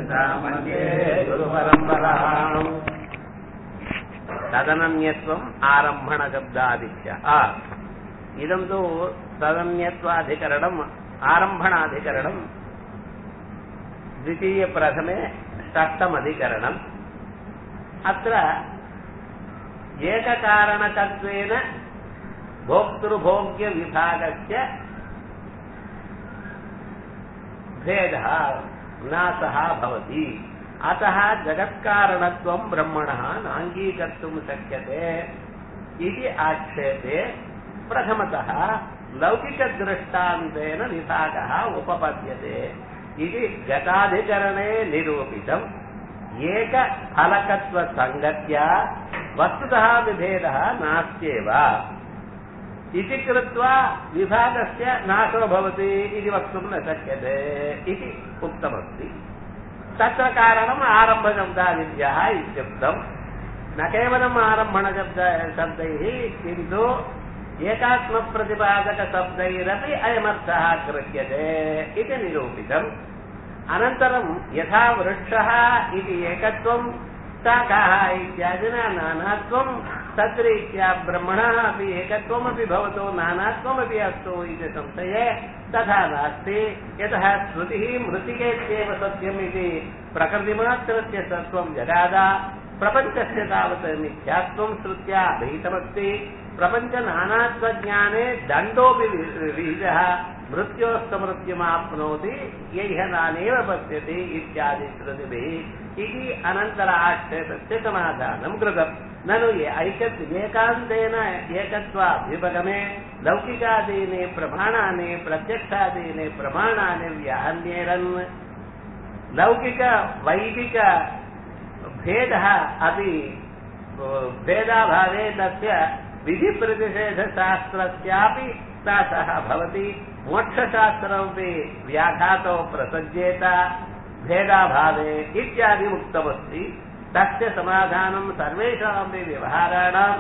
मन्ये गुरुपरम्पराम् तदनन्यत्वम् आरम्भणशब्दादित्यः इदम् तु तदन्यत्वाधिकरणम् आरम्भणाधिकरणम् द्वितीयप्रथमे षष्ठमधिकरणम् अत्र एककारणकत्वेन भोक्तृभोग्यविभागस्य भेदः नाशः भवति अतः जगत्कारणत्वम् ब्रह्मणः नाङ्गीकर्तुम् शक्यते इति आक्षेपे प्रथमतः लौकिकदृष्टान्तेन विभागः उपपद्यते इति गताधिकरणे निरूपितम् एकफलकत्वसङ्गत्या वस्तुतः विभेदः नास्त्येव इति कृत्वा विभागस्य नाशो भवति इति वक्तुं न शक्यते इति उक्तमस्ति तत्र कारणम् आरम्भशब्दादिभ्यः इत्युक्तम् न केवलम् आरम्भणशब्द शब्दैः किन्तु एकात्मप्रतिपादकशब्दैरपि अयमर्थः गृह्यते इति निरूपितम् अनन्तरं यथा वृक्षः इति एकत्वं शाखाः इत्यादिना नानात्वं तद्रीत्या ब्रह्मणः अपि एकत्वमपि भवतु नानात्वमपि अस्तु इति संशये तथा नास्ति यतः श्रुतिः मृतिकेत्येव सत्यम् इति प्रकृतिमात्रस्य सत्त्वं जगाद प्रपञ्चस्य तावत् मिथ्यात्वं श्रुत्या अभीतमस्ति प्रपञ्चनानात्वज्ञाने दण्डोऽपि विहितः मृत्योस्तमृत्युमाप्नोति यैह नानेव पश्यति इत्यादि श्रुतिभिः इति अनन्तर आक्षेपस्य समाधानं कृतम् ननु ऐकत् एकान्तेन एकत्वाभ्युपगमे लौकिकादीनि प्रमाणानि प्रत्यक्षादीनि प्रमाणानि व्याहन्येरन् लौकिकवैदिक भेदः अपि भेदाभावे तस्य विधिप्रतिषेधशास्त्रस्यापि नाशः भवति मोक्षशास्त्रमपि व्याघातो प्रसज्येत भेदाभावे इत्यादि उक्तमस्ति तस्य समाधानं सर्वेषामपि व्यवहाराणां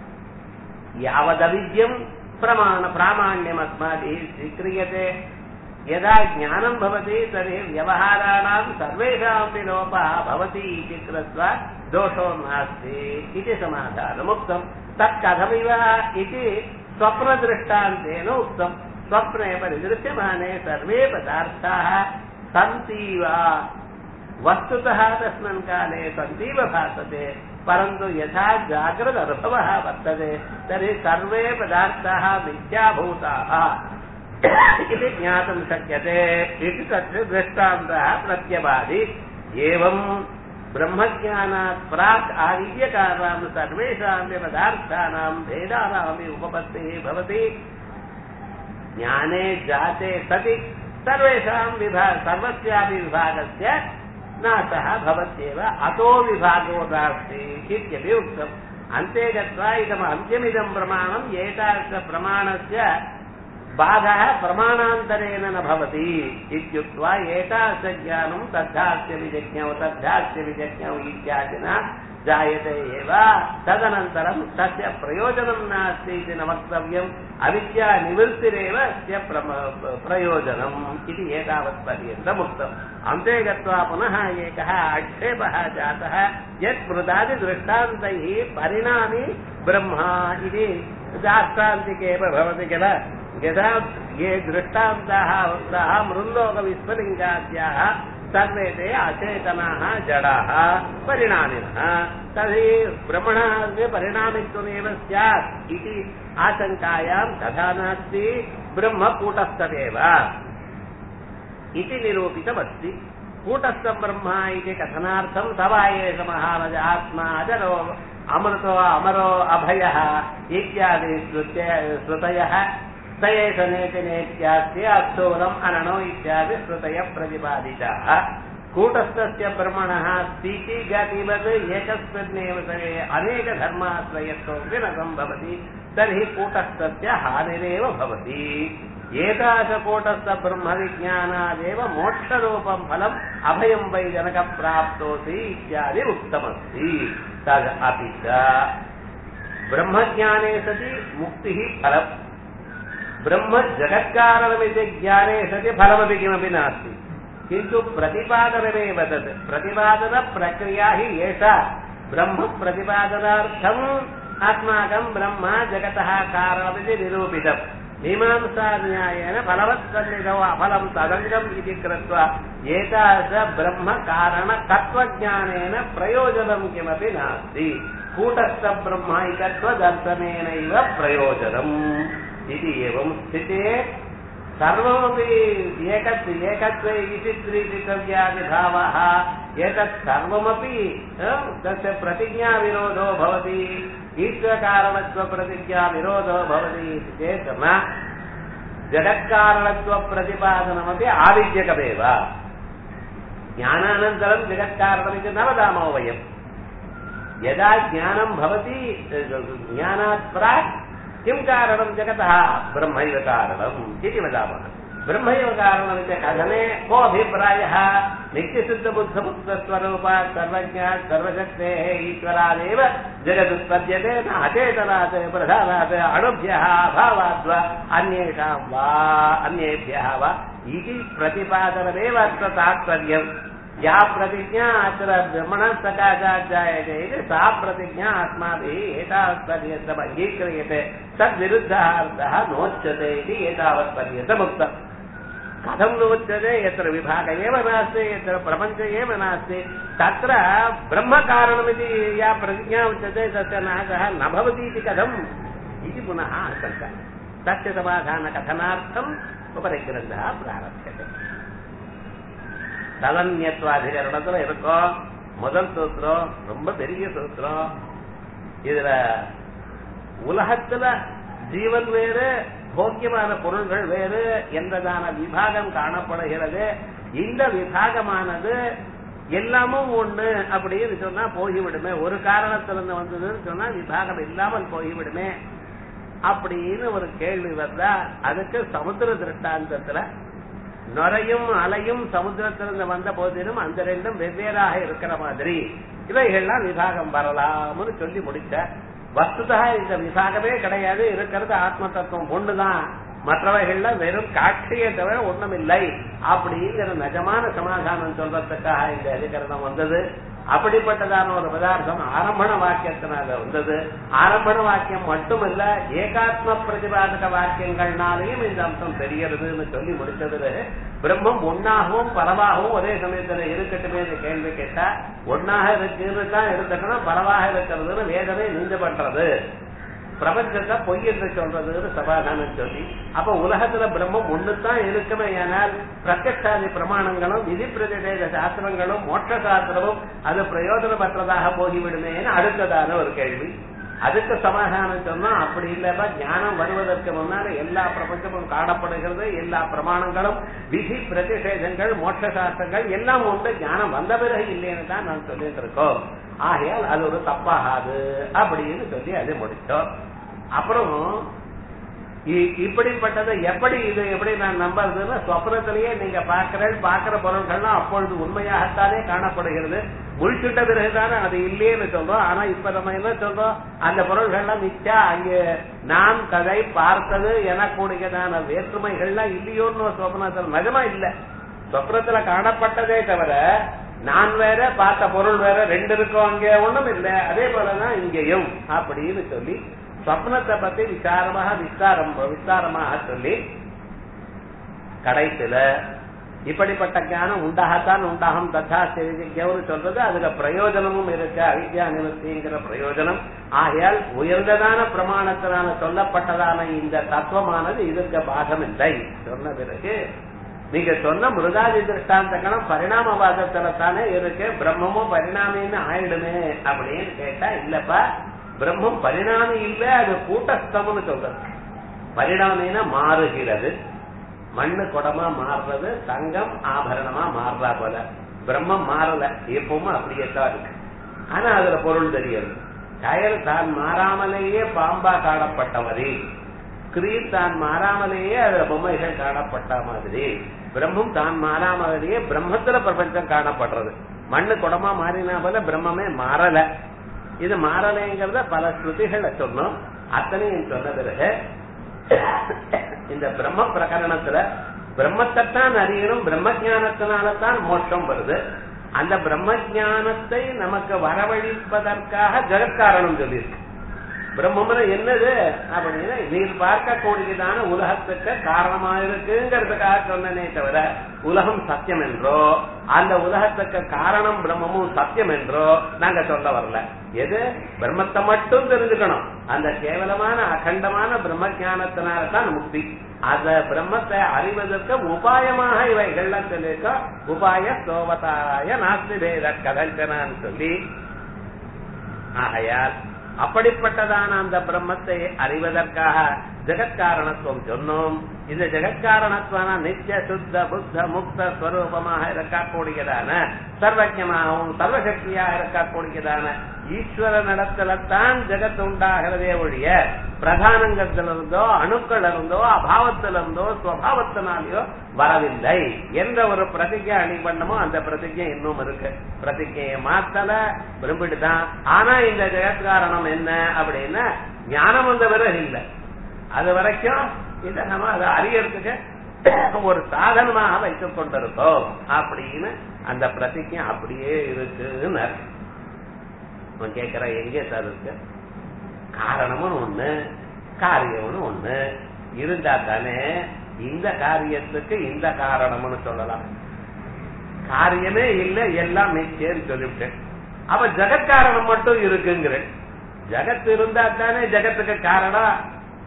यावदविद्यं प्रमाण प्रामाण्यमस्माभिः स्वीक्रियते यदा ज्ञानं भवति तर्हि व्यवहाराणां सर्वेषामपि लोपः भवति इति कृत्वा दोषो नास्ति इति समाधानमुक्तं तत् कथमिव इति स्वप्नदृष्टान्तेन उक्तं स्वप्ने परिदृश्यमाने सर्वे पदार्थाः सन्ति वा वस्तुतः तस्मिन् काले सन्तीव भासते परन्तु यथा जाग्रदनुभवः वर्तते तर्हि सर्वे पदार्थाः मिथ्याभूताः इति ज्ञातुं शक्यते इति तस्य दृष्टान्तः प्रत्यवादि एवं ब्रह्मज्ञानात् प्राक् आदित्यकारां सर्वेषामपि पदार्थानां भेदानामपि उपपत्तिः भवति ज्ञाने जाते सति सर्वेषां विभाग सर्वस्यापि विभागस्य नाशः भवत्येव अतो विभागो नास्ति इत्यपि उक्तम् अन्ते गत्वा इदम् अन्त्यमिदं प्रमाणम् एतादृशप्रमाणस्य बाधः प्रमाणान्तरेण न भवति इत्युक्त्वा एतादृशज्ञानं तद्धास्य विजज्ञौ तद्धास्य विजज्ञौ इत्यादिना जायते एव तदनन्तरं तस्य प्रयोजनं नास्ति इति न वक्तव्यम् अविद्यानिवृत्तिरेव अस्य प्रयोजनम् इति एतावत्पर्यन्तम् उक्तम् अन्ते गत्वा पुनः एकः आक्षेपः जातः यत् मृदादिदृष्टान्तैः परिणामि ब्रह्मा इति दाष्टान्तिकेव भवति किल यदा ये दृष्टान्ताः उक्ताः मृल्लोकविस्फलिङ्गाद्याः सर्वे ते अचेतनाः जडाः परिणामिनः तर्हि ब्रह्मणः परिणामित्वमेव स्यात् इति आशङ्कायां तथा नास्ति ब्रह्म कूटस्थमेव इति निरूपितमस्ति कूटस्थं ब्रह्म इति कथनार्थं सवा एष महारज आत्मा अजरो अमृतो अमरो अभयः इत्यादि श्रुतयः स एष नेतिनेत्यास्ति अस्थूलम् अननो इत्यादि श्रुतयः प्रतिपादिताः कूटस्थस्य ब्रह्मणः स्थिति गतिवत् एकस्मिन्नेव समये अनेकधर्माश्रयत्वमपि न सम्भवति तर्हि कूटस्थस्य हानिरेव भवति एतादृशकूटस्थब्रह्मविज्ञानादेव मोक्षरूपं फलम् अभयं वै जनकप्राप्तोऽसि इत्यादि उक्तमस्ति तद् अपि च ब्रह्मज्ञाने सति मुक्तिः फलम् ब्रह्म जगत्कारणमिति ज्ञाने सति फलमपि किमपि नास्ति किन्तु प्रतिपादनमेव तत् प्रतिपादनप्रक्रिया हि एषा ब्रह्मप्रतिपादनार्थम् अस्माकम् ब्रह्म जगतः कारणमिति निरूपितम् मीमांसान्यायेन फलवत्सन्निधौ अफलम् तदङ्गम् इति कृत्वा एतादृश ब्रह्मकारणतत्त्वज्ञानेन प्रयोजनम् किमपि नास्ति कूटस्थब्रह्मैकत्वदर्शनेनैव प्रयोजनम् इति एवं स्थिते सर्वमपि एकत् एकत्वे इति त्रिशितव्यादिभावः एतत् सर्वमपि तस्य प्रतिज्ञाविरोधो भवति ईश्वरकारणत्वप्रतिज्ञाविरोधो भवति इति चेत् न जगत्कारणत्वप्रतिपादनमपि आविद्यकमेव ज्ञानानन्तरं जगत्कारणमिति न वदामः वयम् यदा ज्ञानं भवति ज्ञानात् प्राक् किं कारणं जगतः ब्रह्मैव कारणम् इति वदामः ब्रह्मैव कारणमिति कथने को अभिप्रायः नित्यशुद्धबुद्धमुक्तस्वरूपा सर्वज्ञा सर्वशक्तेः ईश्वरादेव जगदुत्पद्यते न अचेतनात् प्रधानात् अणुभ्यः अभावाद्वा अन्येषां वा अन्येभ्यः वा इति प्रतिपादनमेव अत्र तात्पर्यम् या प्रतिज्ञा अत्र ब्रह्मणः सकाशात् जायते इति सा प्रतिज्ञा अस्माभिः एतावत्पर्यन्तम् अङ्गीक्रियते तद्विरुद्धः अर्थः नोच्यते इति एतावत्पर्यन्तमुक्तम् कथं नोच्यते यत्र विभाग एव नास्ति यत्र प्रपञ्च एव नास्ति तत्र ब्रह्मकारणमिति या प्रतिज्ञा उच्यते तस्य नाशः न भवति इति कथम् इति पुनः आशङ्का तस्य समाधानकथनार्थम् उपरिग्रन्थः प्रारभ्यते தலன்யத்வாதிகரணத்துல இருக்கும் முதல் சூத்திரம் ரொம்ப பெரிய சூத்திரம் இதுல உலகத்துல ஜீவன் வேறு போக்கியமான பொருள்கள் வேறு என்றதான விபாகம் காணப்படுகிறது இந்த விபாகமானது எல்லாமும் ஒண்ணு அப்படின்னு சொன்னா போய்விடுமே ஒரு காரணத்திலிருந்து வந்ததுன்னு சொன்னா விபாகம் இல்லாமல் போய்விடுமே அப்படின்னு ஒரு கேள்வி வந்தா அதுக்கு சமுத்திர திருஷ்டாந்தத்துல நுரையும் அலையும் சமுத்திரத்திலிருந்து வந்த போதிலும் அந்த ரெண்டும் வெவ்வேறாக இருக்கிற மாதிரி இவைகள்லாம் விபாகம் வரலாம்னு சொல்லி முடிச்ச வஸ்துதா இந்த விபாகமே கிடையாது இருக்கிறது ஆத்ம தத்துவம் ஒண்ணுதான் மற்றவைகள்ல வெறும் காட்சியை தவிர ஒண்ணும் இல்லை அப்படிங்கிற நிஜமான சமாதானம் சொல்றதுக்காக இந்த அதிகரணம் வந்தது அப்படிப்பட்டதான ஒரு பதார்த்தம் ஆரம்பண வாக்கியத்தினால வந்தது ஆரம்பண வாக்கியம் மட்டுமல்ல ஏகாத்ம பிரதிபாதக வாக்கியங்கள்னாலையும் இந்த அம்சம் தெரிகிறதுன்னு சொல்லி முடிச்சதுல பிரம்மம் ஒன்னாகவும் பரவாகவும் ஒரே சமயத்துல இருக்கட்டுமே கேள்வி கேட்டா ஒன்னாக இருக்குன்னு தான் எடுத்துக்கணும் பரவாக இருக்கிறதுன்னு வேதமே நீங்க பண்றது பிரபஞ்சத்தை பொய் என்று சொல்றதுன்னு சமாதானம் சொல்லி அப்ப உலகத்துல பிரம்மம் ஒண்ணுதான் இருக்குமே ஆனால் பிரத்யக்ஷாதி பிரமாணங்களும் விதி பிரதிஷேத சாஸ்திரங்களும் மோட்ச சாஸ்திரமும் அது பிரயோஜனமற்றதாக போகிவிடுமேன்னு அடுத்ததான ஒரு கேள்வி அதுக்கு சமாதானம் சொன்னா அப்படி இல்லப்பா ஞானம் வருவதற்கு முன்னால எல்லா பிரபஞ்சமும் காணப்படுகிறது எல்லா பிரமாணங்களும் விதி பிரதிஷேதங்கள் மோட்ச சாஸ்திரங்கள் எல்லாம் உண்டு ஞானம் வந்த பிறகு இல்லைன்னு தான் நான் சொல்லிட்டு இருக்கோம் ஆகையால் அது ஒரு தப்பாகாது அப்படின்னு சொல்லி அதை முடிச்சோம் அப்புறம் இப்படிப்பட்டதை எப்படி இது எப்படி நான் நம்புறதுன்னா சொப்னத்திலேயே நீங்க பாக்குற பாக்குற பொருட்கள்லாம் அப்பொழுது உண்மையாகத்தானே காணப்படுகிறது முழிச்சுட்ட பிறகுதானே அது இல்லையேன்னு சொல்றோம் ஆனா இப்ப நம்ம என்ன சொல்றோம் அந்த பொருள்கள்லாம் மிச்சா அங்கே நான் கதை பார்த்தது எனக்கூடியதான வேற்றுமைகள்லாம் இல்லையோன்னு சொப்னத்தில் நிஜமா இல்ல சொப்னத்துல காணப்பட்டதே தவிர நான் வேற பார்த்த பொருள் வேற ரெண்டு இருக்கும் அங்கே ஒண்ணும் இல்ல அதே போலதான் இங்கேயும் அப்படின்னு சொல்லி சொப்னத்தை பத்தி விசாரமாக விஸ்தாரம் விஸ்தாரமாக சொல்லி கடைசியில இப்படிப்பட்ட ஞானம் உண்டாகத்தான் உண்டாகும் தத்தா செய்திக்கவுன்னு சொல்றது அதுல பிரயோஜனமும் இருக்கு அவித்யா நிவர்த்திங்கிற பிரயோஜனம் ஆகையால் உயர்ந்ததான பிரமாணத்தினால சொல்லப்பட்டதான இந்த தத்துவமானது இதற்கு பாகம் இல்லை சொன்ன பிறகு நீங்க சொன்ன மிருதாதி திருஷ்டாந்தங்களும் பரிணாமவாதத்துல தானே இருக்கு பிரம்மமும் பரிணாமின்னு ஆயிடுமே அப்படின்னு கேட்டா இல்லப்பா பிரம்மம் பரிணாமி இல்ல அது கூட்டஸ்தம்னு சொல்றது பரிணாமினா மாறுகிறது மண்ணு குடமா மாறுறது தங்கம் ஆபரணமா மாறுறா போல பிரம்மம் மாறல எப்பவும் அப்படியே தான் இருக்கு ஆனா அதுல பொருள் தெரியாது கயல் தான் மாறாமலேயே பாம்பா காணப்பட்டவரே கிரீர் தான் மாறாமலேயே அதுல பொம்மைகள் காணப்பட்ட மாதிரி பிரம்மம் தான் மாறாமலேயே பிரம்மத்துல பிரபஞ்சம் காணப்படுறது மண்ணு குடமா மாறினா போல பிரம்மமே மாறல இது மாறலைங்கிறத பல ஸ்ருதிகளை சொன்னோம் அத்தனையும் சொன்ன பிறகு இந்த பிரம்ம பிரகரணத்துல பிரம்மத்தைத்தான் அறியணும் பிரம்ம ஞானத்தினாலதான் மோட்சம் வருது அந்த பிரம்ம ஞானத்தை நமக்கு வரவழைப்பதற்காக ஜெகத்காரணம் சொல்லியிருக்கு பிரம்மம்னு என்னது அப்படின்னா நீர் பார்க்கக்கூடியதான உலகத்துக்கு காரணமா இருக்குங்கிறதுக்காக சொன்னனே தவிர உலகம் சத்தியம் என்றோ அந்த உலகத்துக்கு காரணம் பிரம்மமும் சத்தியம் என்றோ நாங்க சொல்ல வரல எது பிரம்மத்தை மட்டும் தெரிஞ்சுக்கணும் அந்த கேவலமான அகண்டமான பிரம்ம ஞானத்தினால தான் முக்தி அந்த பிரம்மத்தை அறிவதற்கு உபாயமாக இவைகள்லாம் சொல்லியிருக்கா உபாய சோவதாய நாஸ்தி பேத கதஞ்சனான்னு சொல்லி ஆகையால் அப்படிப்பட்டதான அந்த பிரம்மத்தை அறிவதற்காக ஜெகத்காரணத்துவம் சொன்னோம் இந்த ஜெகத்காரணத்துவான நித்திய சுத்த புத்த முக்த ஸ்வரூபமாக இருக்கக்கூடியதான சர்வஜமாகவும் சர்வசக்தியாக இருக்கக்கூடியதான ஈஸ்வர நடத்தலத்தான் ஜெகத் உண்டாகிறதே ஒழிய பிரதானங்கத்திலிருந்தோ அணுக்கள் இருந்தோ அபாவத்திலிருந்தோ சுவாவத்தினாலேயோ வரவில்லை என்ற ஒரு பிரதிஜை அணி பண்ணமோ அந்த பிரதிஜை இன்னும் இருக்கு பிரதிஜையை மாத்தல விரும்பிட்டுதான் ஆனா இந்த ஜெகத்காரணம் என்ன அப்படின்னா ஞானம் வந்த பிறகு இல்லை அது வரைக்கும் இத நம்ம அதை அறியறதுக்கு ஒரு சாதனமாக வைத்துக் கொண்டிருக்கோம் அப்படின்னு அந்த பிரதிஜை அப்படியே இருக்குன்னு அவன் கேட்கிற எங்கே சார் இருக்கு காரணமும் ஒண்ணு காரியம்னு ஒண்ணு இருந்தா தானே இந்த காரியத்துக்கு இந்த காரணம்னு சொல்லலாம் காரியமே இல்ல எல்லாம் மிச்சேன்னு சொல்லிவிட்டேன் அப்ப ஜெகத்காரணம் மட்டும் இருக்குங்கிறேன் ஜெகத் இருந்தா தானே ஜெகத்துக்கு காரணம்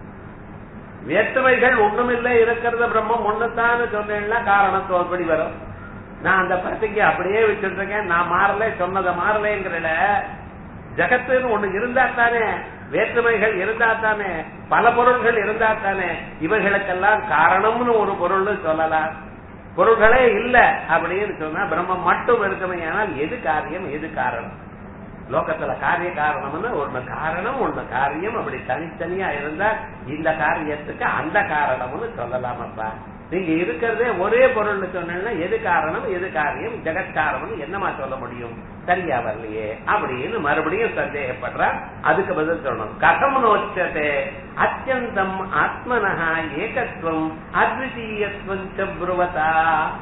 வேற்றுமைகள் ஒண்ணுமில்லை இருக்கிறது பிரம்மம் ஒண்ணுத்தான்னு சொன்னேன்னா காரணத்துவப்படி வரும் நான் அந்த பிரதிக்கு அப்படியே வச்சுட்டு இருக்கேன் நான் மாறல சொன்னதை மாறலைங்கிறல ஜகத்துன்னு ஒண்ணு இருந்தா தானே வேற்றுமைகள் இருந்தா தானே பல பொருள்கள் இருந்தா தானே இவைகளுக்கெல்லாம் காரணம்னு ஒரு பொருள்னு சொல்லலாம் பொருள்களே இல்ல அப்படின்னு சொன்னா பிரம்மம் மட்டும் இருக்குமே ஆனால் எது காரியம் எது காரணம் லோகத்துல காரிய காரணம்னு ஒண்ணு காரணம் ஒண்ணு காரியம் அப்படி தனித்தனியா இருந்தா இந்த காரியத்துக்கு அந்த காரணம்னு சொல்லலாமப்பா நீங்க இருக்கிறதே ஒரே பொருள்னு சொன்னா எது காரணம் எது காரியம் ஜெகத்காரணம் என்னமா சொல்ல முடியும் சரியா வரலையே அப்படின்னு மறுபடியும் சந்தேகப்படுறார் அதுக்கு பதில் சொல்லணும் கதம் நோச்சதே அத்தியந்தம் ஆத்மனஹா ஏகத்துவம் அத்விதீயத்துவம் புருவதா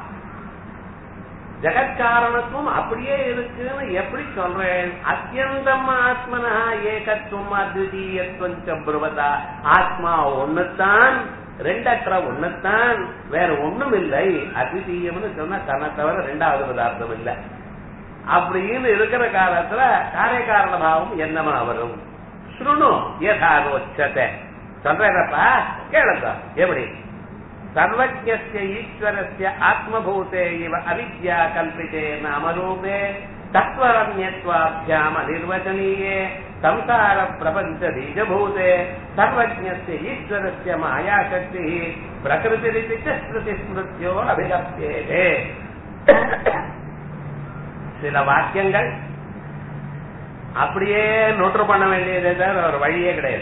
ஜெகத்காரணத்துவம் அப்படியே இருக்குன்னு எப்படி சொல்றேன் அத்தியந்தம் ஆத்மனா ஏகத்துவம் அத்விதீயத்துவம் புருவதா ஆத்மா ஒண்ணுத்தான் ரெண்டற்ற ஒண்ணுத்தான் வேற ஒண்ணும் இல்லை அத்விதீயம்னு சொன்னா தன்னை தவிர ரெண்டாவது பதார்த்தம் இல்லை அப்படின்னு இருக்கிற காலத்துல காரியகாரண பாவம் என்னமா வரும் சுருணு யதாரோச்சத்தை சொல்றேனப்பா கேளுங்க எப்படி சர்வஜஸ்ய ஈஸ்வரஸ்ய ஆத்மபூதே இவ அவித்யா கல்பிதே நாமரூபே தத்வரண்யத்வாபியாம் அனிர்வச்சனீயே संसार प्रपंच बीजभूते सर्वज्ञस्य ईश्वरस्य मायाशक्तिः प्रकृतिरिति च ஸ்ருதிஸ்மிருத்தியோ அபிலப்யேதே சில வாக்கியங்கள் அப்படியே நோட்டு பண்ண வேண்டியதே தவிர ஒரு வழியே கிடையாது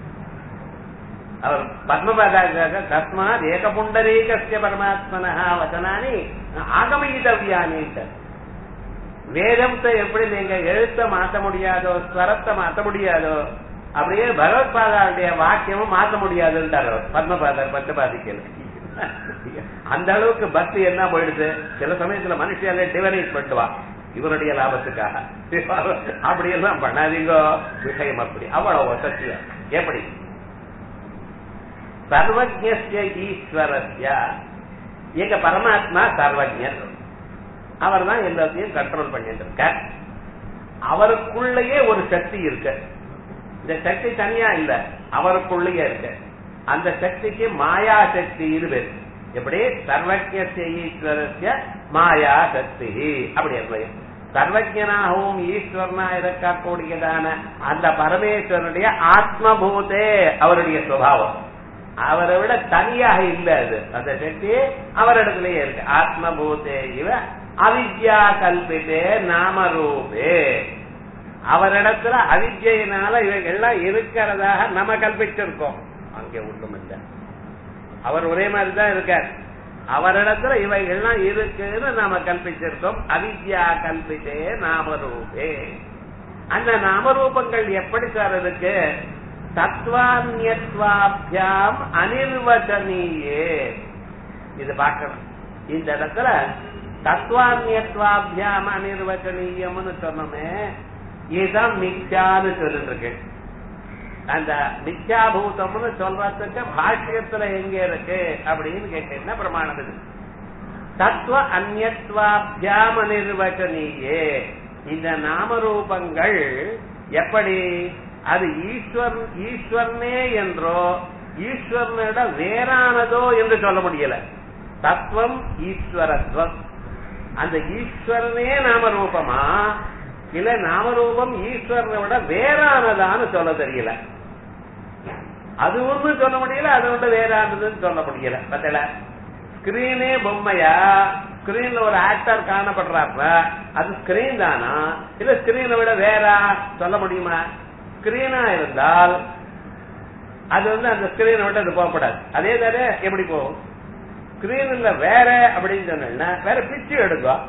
அவர் பத்மபாதாக தஸ்மாத் ஏகபுண்டரீகஸ்ய பரமாத்மனா வசனானி ஆகமயிதவியானி வேதத்தை எப்படி நீங்க எழுத்த மாத்த முடியாதோ ஸ்வரத்தை மாத்த முடியாதோ அப்படியே பகவத்பாதாவுடைய வாக்கியமும் மாத்த முடியாதுன்றார் பத்மபாதர் பத்மபாதிக்கல அந்த அளவுக்கு பக்தி என்ன போயிடுது சில சமயத்துல மனுஷியால டிவனைஸ் பண்ணுவா இவருடைய லாபத்துக்காக அப்படி எல்லாம் பண்ணாதீங்க விஷயம் அப்படி அவ்வளவு சத்தியம் எப்படி சர்வஜ்ய ஈஸ்வரஸ்ய எங்க பரமாத்மா சர்வஜர் அவர் தான் எல்லாத்தையும் கண்ட்ரோல் பண்ணிட்டு இருக்க அவருக்குள்ளேயே ஒரு சக்தி இருக்கு இந்த சக்தி தனியா இல்ல அவருக்குள்ளேயே இருக்கு அந்த சக்திக்கு மாயா சக்தி இருவர் எப்படி சர்வஜ்ய ஈஸ்வரஸ்ய மாயா சக்தி அப்படி அன்வயம் சர்வஜனாகவும் ஈஸ்வரனா இருக்கக்கூடியதான அந்த பரமேஸ்வரனுடைய ஆத்மபூதே அவருடைய சுவாவம் அவரை விட தனியாக இல்ல அது அந்த சக்தி அவரிடத்திலேயே இருக்கு ஆத்மபூதே இவ அவித்யா கல்பிதே நாமரூபே அவரிடத்துல அவித்யினால இவைகள்லாம் இருக்கிறதாக நம்ம கல்பிச்சிருக்கோம் அங்கே ஒண்ணும் இல்லை அவர் ஒரே மாதிரி தான் இருக்கார் அவரிடத்துல இவைகள்லாம் இருக்குன்னு நாம கல்பிச்சிருக்கோம் அவித்யா கல்பிதே நாமரூபே அந்த நாமரூபங்கள் எப்படி சார் இருக்கு தத்வான்யத்வாபியாம் அனிர்வச்சனீயே இது பார்க்கணும் இந்த இடத்துல தத்துவான்யத்வாபியாம அனிர்வச்சனீயம்னு சொன்னோமே இதுதான் மிக்சான்னு சொல்லிட்டு இருக்கு அந்த மித்யாபூதம்னு சொல்றதுக்கு பாஷ்யத்துல எங்க இருக்கு அப்படின்னு கேட்ட என்ன பிரமாணம் இது தத்துவ அந்நத்வாபியாம நிர்வச்சனீயே இந்த நாமரூபங்கள் எப்படி அது ஈஸ்வர் ஈஸ்வரனே என்றோ ஈஸ்வரனிட வேறானதோ என்று சொல்ல முடியல தத்துவம் ஈஸ்வரத்துவம் அந்த ஈஸ்வரனே நாமரூபமா இல்ல நாமரூபம் ஈஸ்வரனை விட வேறானதான்னு சொல்ல தெரியல அது ஒண்ணு சொல்ல முடியல அது ஒன்று வேறானதுன்னு சொல்ல முடியல பத்தல ஸ்கிரீனே பொம்மையா ஸ்கிரீன்ல ஒரு ஆக்டர் காணப்படுறாப்ப அது ஸ்கிரீன் தானா இல்ல ஸ்கிரீனை விட வேறா சொல்ல முடியுமா ஸ்கிரீனா இருந்தால் அது வந்து அந்த ஸ்கிரீனை விட்டு அது போகப்படாது அதே தானே எப்படி போகும் ஸ்கிரீன்ல வேற அப்படின்னு சொன்னா வேற பிச்சு எடுக்கும்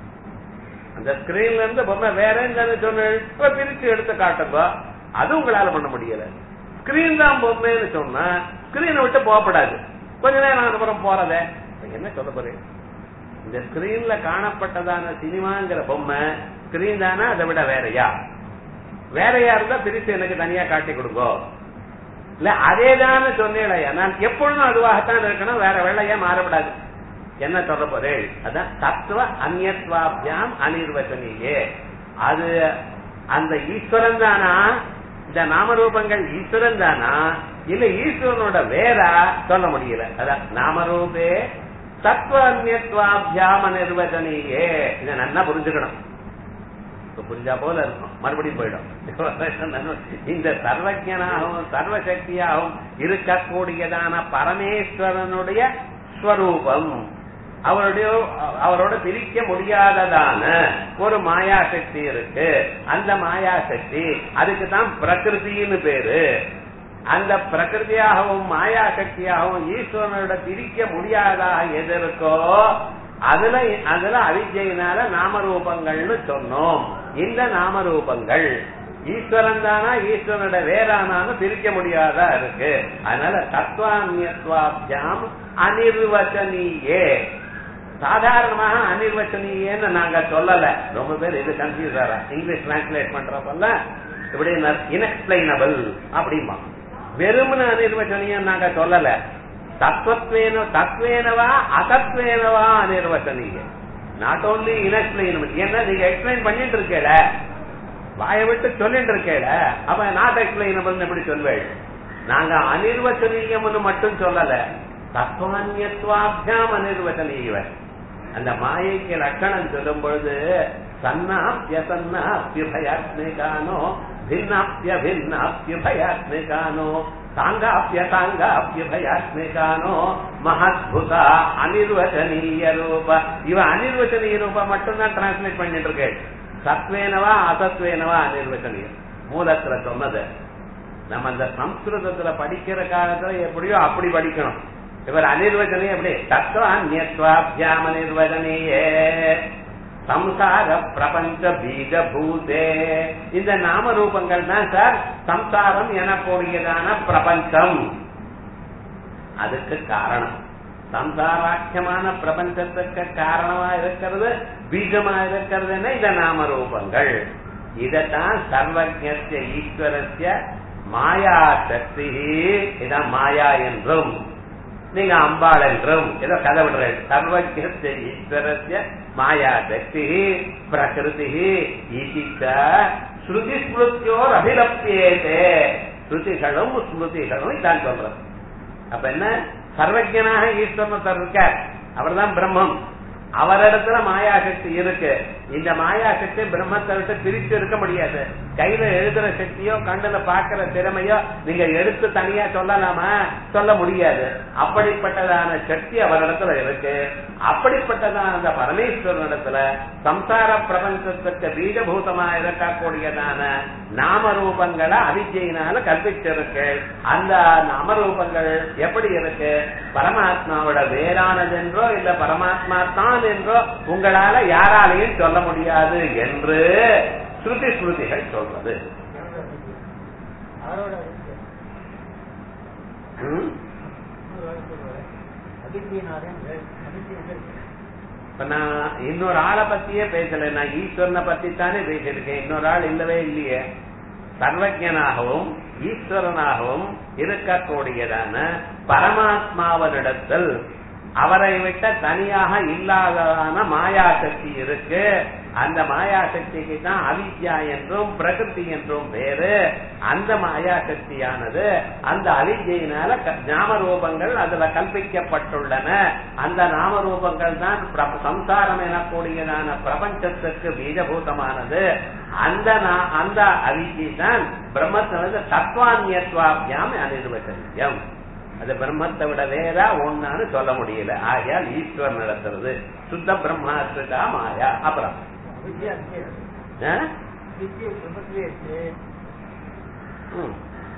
அந்த ஸ்கிரீன்ல இருந்து பொம்மை வேறன்னு சொன்ன பிரிச்சு எடுத்து காட்டுங்க அது உங்களால பண்ண முடியல ஸ்கிரீன் தான் பொம்மைன்னு சொன்னா ஸ்கிரீனை விட்டு போகப்படாது கொஞ்ச நேரம் அப்புறம் போறதே என்ன சொல்ல போறேன் இந்த ஸ்கிரீன்ல காணப்பட்டதான சினிமாங்கிற பொம்மை ஸ்கிரீன் தானே அதை விட வேறையா வேறையா இருந்தா பிரிச்சு எனக்கு தனியா காட்டி கொடுங்கோ இல்ல அதே தானே சொன்னேன் நான் எப்பொழுதும் அதுவாகத்தான் இருக்கணும் வேற வெள்ளையா மாறப்படாது என்ன சொல்ல போறேன் அதான் தத்துவ அந்நியத்வாபியாம் அனிர்வச்சனியே அது அந்த ஈஸ்வரன் தானா இந்த நாமரூபங்கள் ஈஸ்வரன் தானா இல்ல ஈஸ்வரனோட வேறா சொல்ல முடியல அதான் நாமரூபே தத்துவ அந்நியத்வாபியாம நிர்வச்சனியே இதை நல்லா புரிஞ்சுக்கணும் புரிஞ்சா போல இருக்கும் மறுபடியும் போயிடும் இந்த சர்வஜனாகவும் சர்வசக்தியாகவும் இருக்கக்கூடியதான பரமேஸ்வரனுடைய ஸ்வரூபம் அவருடைய அவரோட பிரிக்க முடியாததான ஒரு மாயா சக்தி இருக்கு அந்த மாயா சக்தி அதுக்கு தான் பிரகிருதின்னு பேரு அந்த பிரகிருதியாகவும் மாயா சக்தியாகவும் ஈஸ்வரனோட பிரிக்க முடியாதாக எது இருக்கோ அதுல அதுல அவிஜயினால நாமரூபங்கள்னு சொன்னோம் இந்த நாமரூபங்கள் ஈஸ்வரன் தானா ஈஸ்வரனோட வேறானான்னு பிரிக்க முடியாதா இருக்கு அதனால தத்துவான்யத்வாபியாம் அனிர்வச்சனியே சாதாரணமாக அனிர்வச்சனியேன்னு நாங்க சொல்லல ரொம்ப பேர் இது கன்ஃபியூஸ் ஆற இங்கிலீஷ் டிரான்ஸ்லேட் பண்றப்பல்ல இப்படி இன்எக்ஸ்பிளைனபிள் அப்படிமா வெறுமன அனிர்வச்சனியம் நாங்க சொல்லல தத்துவத்வேன தத்வேனவா அசத்வேனவா அனிர்வச்சனீய நாட் ஓன்லி இன்எக்ஸ்பிளைனபிள் ஏன்னா நீங்க எக்ஸ்பிளைன் பண்ணிட்டு இருக்கேல வாயை விட்டு சொல்லிட்டு இருக்கேல அப்ப நாட் எக்ஸ்பிளைனபிள் எப்படி சொல்வேள் நாங்க அனிர்வச்சனீயம்னு மட்டும் சொல்லல தத்துவான்யத்வாபியாம் அனிர்வச்சனீய அந்த மாயைக்கு லட்சணம் சொல்லும் பொழுது சன்னாப்யசன்னாப்யுபயாத்மிகானோ भिन्नाप्यभिन्नाप्युभयात्मिकानो சாங்காப்பியசாங்காப்பியுபயாத்மிகானோ மகத்புதா அனிர்வச்சனீய ரூப இவ அனிர்வச்சனீய ரூப மட்டும்தான் டிரான்ஸ்லேட் பண்ணிட்டு இருக்கேன் சத்வேனவா அசத்வேனவா அனிர்வச்சனீயம் மூலத்துல சொன்னது நம்ம அந்த சம்ஸ்கிருதத்துல படிக்கிற காலத்துல எப்படியோ அப்படி படிக்கணும் இவர் அனிர்வச்சனே எப்படி தத்துவ அந்நியத்வாபியாம நிர்வச்சனையே சம்சார பிரபஞ்ச பீஜ பூதே இந்த நாம ரூபங்கள் தான் சார் சம்சாரம் எனக்கூடியதான பிரபஞ்சம் அதுக்கு காரணம் சம்சாராக்கியமான பிரபஞ்சத்துக்கு காரணமா இருக்கிறது பீஜமா இருக்கிறதுன்னா இந்த நாம ரூபங்கள் இதத்தான் சர்வஜ்ய ஈஸ்வரஸ்ய மாயா சக்தி இதான் மாயா என்றும் நீங்க அம்பாள் என்றும் ஏதோ கதை விடுறேன் சர்வஜ்ய ஈஸ்வரஸ்ய மாயா சக்தி பிரகிருதி ஈசித்த ஸ்ருதி ஸ்மிருத்தியோர் அபிலப்பியேதே ஸ்ருதிகளும் ஸ்மிருதிகளும் இதான் சொல்றது அப்ப என்ன சர்வஜனாக ஈஸ்வரன் இருக்கார் அவர் தான் பிரம்மம் அவரிடத்துல மாயாசக்தி இருக்கு இந்த மாயாசக்தி பிரம்மத்தை விட்டு பிரிச்சு இருக்க முடியாது கையில எழுதுற சக்தியோ கண்ணுல பாக்குற திறமையோ நீங்க எடுத்து தனியா சொல்லலாமா சொல்ல முடியாது அப்படிப்பட்டதான சக்தி அவரிடத்துல இருக்கு அப்படிப்பட்டதான அந்த பரமேஸ்வரனிடத்துல சம்சார பிரபஞ்சத்துக்கு பீஜபூதமா இருக்கக்கூடியதான நாம ரூபங்களை அவிஜயினால கற்பிச்சிருக்கு அந்த நாமரூபங்கள் எப்படி இருக்கு பரமாத்மாவோட வேறானதென்றோ இல்ல பரமாத்மா தான் என்றோ உங்களால யாராலையும் சொல்ல முடியாது என்று ஸ்ருதி ஸ்மிருதிகள் சொல்றது இப்ப நான் இன்னொரு ஆளை பத்தியே பேசல நான் ஈஸ்வரனை பத்தி தானே பேசியிருக்கேன் இன்னொரு ஆள் இல்லவே இல்லையே சர்வஜனாகவும் ஈஸ்வரனாகவும் இருக்கக்கூடியதான பரமாத்மாவனிடத்தில் அவரை விட்ட தனியாக இல்லாததான மாயாசக்தி இருக்கு அந்த மாயாசக்திக்கு தான் அவித்யா என்றும் பிரகிருதி என்றும் பேரு அந்த மாயாசக்தியானது அந்த அவித்யினால நாமரூபங்கள் அதுல கல்பிக்கப்பட்டுள்ளன அந்த நாமரூபங்கள் தான் பிர- சம்சாரம் எனக்கூடியதான பிரபஞ்சத்துக்கு பீஜபூதமானது அந்த நா- அந்த அவித்யை தான் பிரம்மத்தினது தத்வான்யத்வாபியாம் அனிர்வச்சரியம் அது பிரம்மத்தை விட வேற ஒன்னான்னு சொல்ல முடியல ஆகையால் ஈஸ்வரன் நடத்துறது சுத்த பிரம்மாஸ்ருதா மாயா அப்புறம் ஆ? ம்.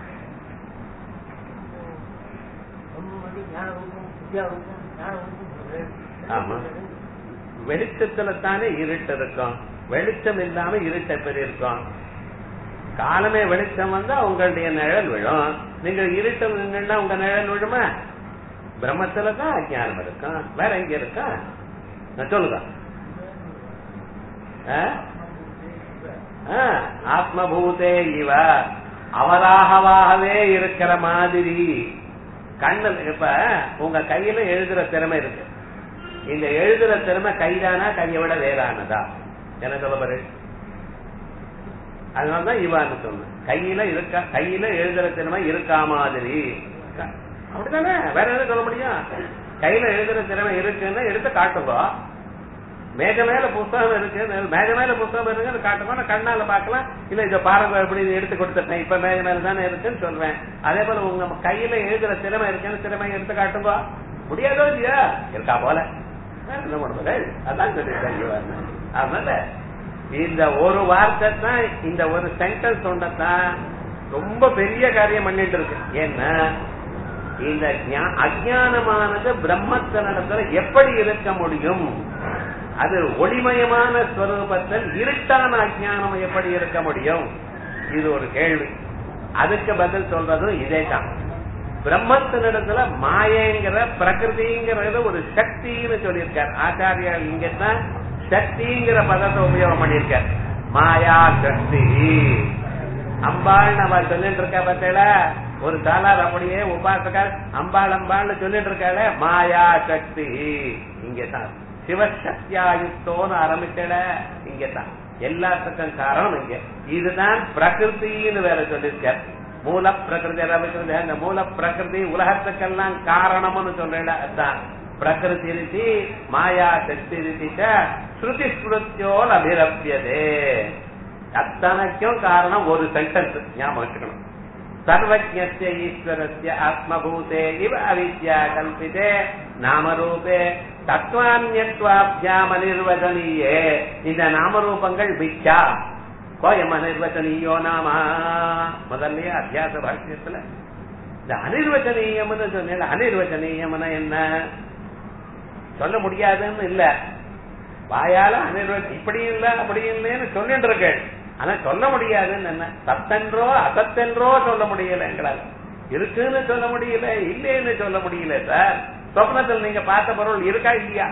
ஆமா. வெளிச்சத்துல தானே இருட்டு இருக்கும் வெளிச்சம் இல்லாம இருட்டு எப்படி இருக்கும் காலமே வெளிச்சம் வந்தா உங்களுடைய நிழல் விழும் நீங்க இருட்டு நின்னா உங்க நிழல் விழுமா பிரம்மத்துல தான் அஜானம் இருக்கும் வேற எங்க இருக்கா நான் சொல்லுங்க ஆ? ஆ, ஆத்மபூதே இவ அவராகவாகவே இருக்கிற மாதிரி கண்ணில் இப்ப உங்க கையில எழுதுற திறமை இருக்கு இந்த எழுதுற திறமை கைதானா கையை விட வேறானதா என்ன சொல்ல பாரு அதனாலதான் இவான்னு சொன்னேன் கையில இருக்க கையில எழுதுற திறமை இருக்கா மாதிரி க- அப்படிதானே வேற என்ன சொல்ல முடியும் கையில எழுதுற திறமை இருக்குன்னு எடுத்து காட்டுங்க மேக மேல புஸ்தகம் இருக்கு மேக மேல புஸ்தகம் இருக்குன்னு காட்டுங்க நான் கண்ணால பார்க்கலாம் இல்ல இத பாருங்க எப்படி இதை எடுத்து கொடுத்துட்டேன் இப்ப மேக மேல தானே இருக்குன்னு சொல்றேன் அதே போல உங்க கையில எழுதுற திறமை இருக்குன்னு திறமை எடுத்து காட்டுங்க முடியாதோ இல்லையா இருக்கா போல வேற என்ன பண்ணுவது அதான் சொல்லிட்டேன் இவன். அதனால இந்த ஒரு வார்த்தை தான் இந்த ஒரு சென்டென்ஸ் சொன்னதான் ரொம்ப பெரிய காரியம் பண்ணிட்டு இருக்கு ஏன்னா இந்த ஞா- அஜ்ஞானமானது பிரம்மத்தினிடத்துல எப்படி இருக்க முடியும் அது ஒளிமயமான ஸ்வரூபத்தில் இருட்டான அஜ்ஞானம் எப்படி இருக்க முடியும் இது ஒரு கேள்வி அதுக்கு பதில் சொல்றதும் இதே தான் பிரம்மத்தினிடத்துல மாயங்கிற பிரகிருதிங்கிறது ஒரு சக்தின்னு சொல்லியிருக்கார் ஆச்சாரியார் இங்கதான் சக்திங்கிற பதத்தை உபயோகம் பண்ணியிருக்கார் மாயா சக்தி அம்பாள் நம்ம சொல்லிட்டு இருக்க பத்தில ஒரு சாலார் அப்படியே உபாசகர் அம்பாள் அம்பாள்னு சொல்லிட்டு இருக்காள மாயா சக்தி இங்கதான் சிவசக்தியாயுக்தோன்னு ஆரம்பிச்சல இங்கதான் எல்லாத்துக்கும் காரணம் இங்க இதுதான் பிரகிருத்தின்னு வேற சொல்லியிருக்கார் மூல பிரகிருதி ரவிகிருதி அந்த மூல பிரகிருதி உலகத்துக்கெல்லாம் காரணம்னு சொல்றேன் அதான் பிரகிருதி ரீதி மாயா சக்தி ரீதி ஸ்ருதி ஸ்மிருத்தியோல் அபிரப்பியதே அத்தனைக்கும் காரணம் ஒரு சென்டென்ஸ் ஞாபகம் வச்சுக்கணும் சர்வஜ்ஞஸ்ய ஈஸ்வரஸ்ய ஆத்மபூதே இவ அவித்யா கல்பிதே நாமரூபே தத்வான்யத்வாபியாம் அனிர்வசனீயே இந்த நாமரூபங்கள் மிச்சா கோயம் அனிர்வசனீயோ நாம முதல்லயே அத்தியாச பாஷ்யத்துல இந்த அனிர்வச்சனீயம்னு சொன்னேன் அனிர்வச்சனீயம்னா என்ன சொல்ல முடியாதுன்னு இல்ல வாயால அனிர்வ இப்படி இல்ல அப்படி இல்லைன்னு சொல்லிட்டு இருக்கேன் ஆனா சொல்ல முடியாதுன்னு என்ன சத்தென்றோ அசத்தென்றோ சொல்ல முடியல எங்களால் இருக்குன்னு சொல்ல முடியல இல்லைன்னு சொல்ல முடியல சார் சொப்னத்தில் நீங்க பார்த்த பொருள் இருக்கா இல்லையா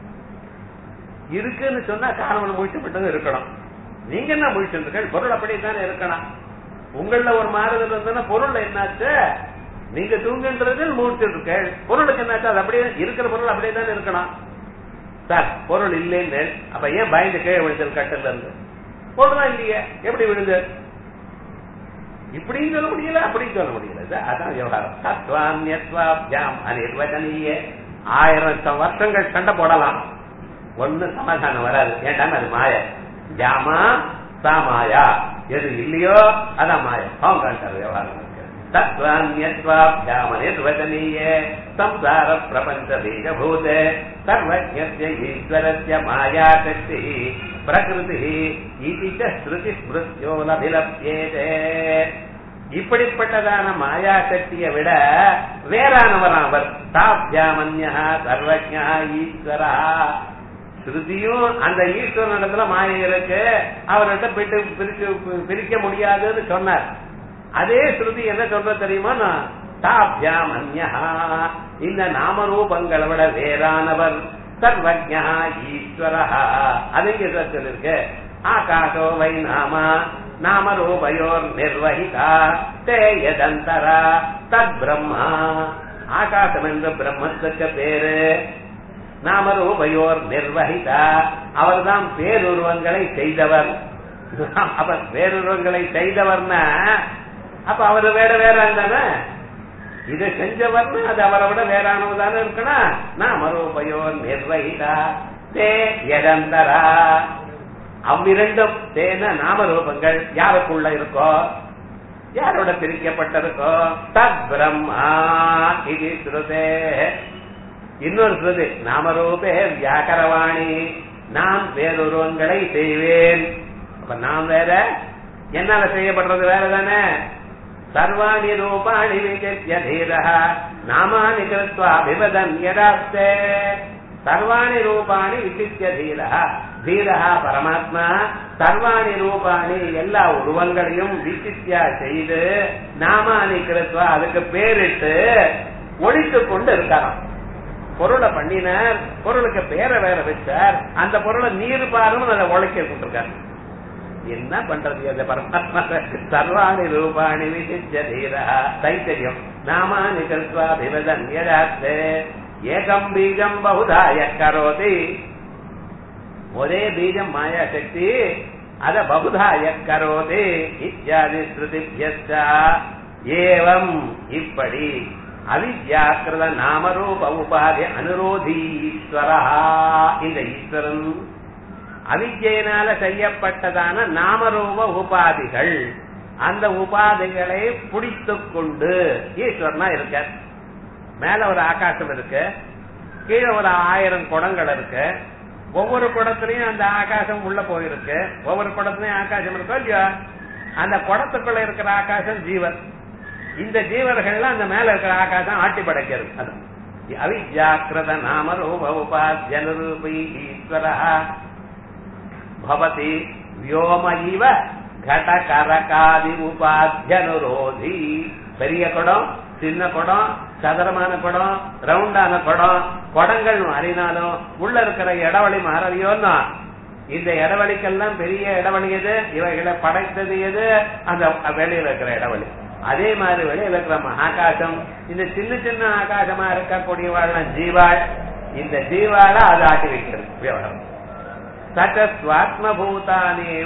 இருக்குன்னு சொன்னா காரணம் முழிச்சுப்பட்டது இருக்கணும் நீங்க என்ன முழிச்சிருக்கீர்கள் பொருள் அப்படித்தானே இருக்கணும் உங்கள ஒரு மாறுதல் இருந்ததுன்னா பொருள் என்னாச்சு நீங்க தூங்குன்றது மூழ்கிருக்கீர்கள் பொருளுக்கு என்னாச்சு அது அப்படியே இருக்கிற பொருள் அப்படியே தானே இருக்கணும் சார் பொருள் இல்லைன்னு அப்ப ஏன் பயந்து கீழே விழுந்தல் கட்டல இருந்து பொருள் தான் இல்லையே எப்படி விழுந்து இப்படின்னு சொல்ல முடியல அப்படின்னு சொல்ல முடியல சார் அதான் விவகாரம் தத்வான்யத்வாபியாம் அனிர்வச்சனீய ஆயிரம் வருஷங்கள் சண்டை போடலாம் ஒண்ணு சமாதானம் வராது ஏன்டாம அது மாய ஜாமா சா மாயா எது இல்லையோ அதான் மாயா அவங்க விவகாரம் தத்வான்யத்வாபியாம் அனிர்வச்சனீய சம்சார பிரபஞ்ச பீஜபூத சர்வஜ்ஞஸ்ய ஈஸ்வரஸ்ய மாயா சக்தி பிரகிருதி இது ச ஸ்ருதி ஸ்மிருத்யோ லபிலப்யேதே இப்படிப்பட்டதான மாயா சக்தியை விட வேறானவர் அவர் தாப்யாமன்யா சர்வஜா ஈஸ்வரா ஸ்ருதியும் அந்த ஈஸ்வரனிடத்துல மாயை இருக்கு அவர்கிட்ட போயிட்டு பிரிச்சு பிரிக்க முடியாதுன்னு சொன்னார் அதே ஸ்ருதி என்ன சொல்ற தெரியுமா நான் தாபியாம் அந்யா இந்த நாமரூபங்களை விட வேறானவர் சர்வஜா ஈஸ்வரா அது இங்க சொல்லிருக்கு ஆகாசோ வை நாமா நாமரூபயோர் நிர்வகிதா தே யதந்தரா தத் பிரம்மா ஆகாசம் என்ற பிரம்மத்துக்கு பேரு நாமரூபயோர் நிர்வகிதா அவர்தான் பேருருவங்களை செய்தவர் அவர் பேருருவங்களை செய்தவர்னா அப்ப அவரு வேற வேற தானே இதை செஞ்சவர்னு அது அவரை விட வேறானவதானே இருக்கணும் நாமரூபயோர் நிர்வகிதா தே யதந்தரா அவ்விரண்டும் தேன நாமரூபங்கள் யாருக்குள்ள இருக்கோ யாரோட பிரிக்கப்பட்டிருக்கோ தத் பிரம்மா இது ஸ்ருதே இன்னொரு ஸ்ருதி நாமரூபே வியாக்கரவாணி நான் வேறொருவங்களை செய்வேன் அப்ப நான் வேற என்னால செய்யப்படுறது வேற தானே சர்வாணி ரூபாணி விஜய தீர நாமானி கிருத்வா விவதன் யதாஸ்தே சர்வாணி ரூபாணி விசித்திய தீரா தீரா பரமாத்மா சர்வாணி ரூபாணி எல்லா உருவங்களையும் விசித்தியா செய்து நாமானி கிருத்வா அதுக்கு பேரிட்டு ஒழித்து கொண்டு இருக்காராம் பொருளை பண்ணினார் பொருளுக்கு பேரை வேற வச்சார் அந்த பொருளை நீர் பாரும் அதை உழைக்க கொண்டிருக்காரு என்ன பண்றது அந்த பரமாத்மா சர்வாணி ரூபாணி விசித்திய தீரா தைத்தரியம் நாமானி கிருத்வா விவதன் யதாஸ்தே ஏகம் பீஜம் பகுதாய கரோதி ஒரே பீஜம் மாயா சக்தி அத பகுதாய கரோதி இத்தியாதி ஸ்ருதிபியஸ்தா ஏவம் இப்படி அவித்யாக்கிருத நாமரூப உபாதி அனுரோதி ஈஸ்வரா இந்த ஈஸ்வரன் அவித்யினால செய்யப்பட்டதான நாமரூப உபாதிகள் அந்த உபாதிகளை பிடித்துக் கொண்டு ஈஸ்வரனா இருக்க மேல ஒரு ஆகாசம் இருக்கு கீழே ஒரு ஆயிரம் குடங்கள் இருக்கு ஒவ்வொரு குடத்துலயும் அந்த ஆகாசம் உள்ள போயிருக்கு ஒவ்வொரு குடத்துலயும் ஆகாசம் இருக்கோ இல்லையோ அந்த குடத்துக்குள்ள இருக்கிற ஆகாசம் ஜீவன் இந்த ஜீவர்கள்லாம் அந்த மேல இருக்கிற ஆகாசம் ஆட்டி படைக்கிறது அது அவித்யாக்கிரத நாம ரூப உபாத்யனுரூபி ஈஸ்வர பவதி வியோம இவ கட கரகாதி உபாத்தியனுரோதி பெரிய குடம் சின்ன குடம் சதுரமான குடம் ரவுண்டான குடம் குடங்கள் மாறினாலும் உள்ள இருக்கிற இடவழி மாறலையோன்னா இந்த இடவழிக்கெல்லாம் பெரிய இடவழி எது இவைகளை படைத்தது எது அந்த வெளியில இருக்கிற இடவழி அதே மாதிரி வெளியில இருக்கிற ஆகாசம் இந்த சின்ன சின்ன ஆகாசமா இருக்கக்கூடியவாள் ஜீவாள் இந்த ஜீவால அது ஆட்டி வைக்கிறது விவகாரம் சச்ச ஸ்வாத்மபூதானேவ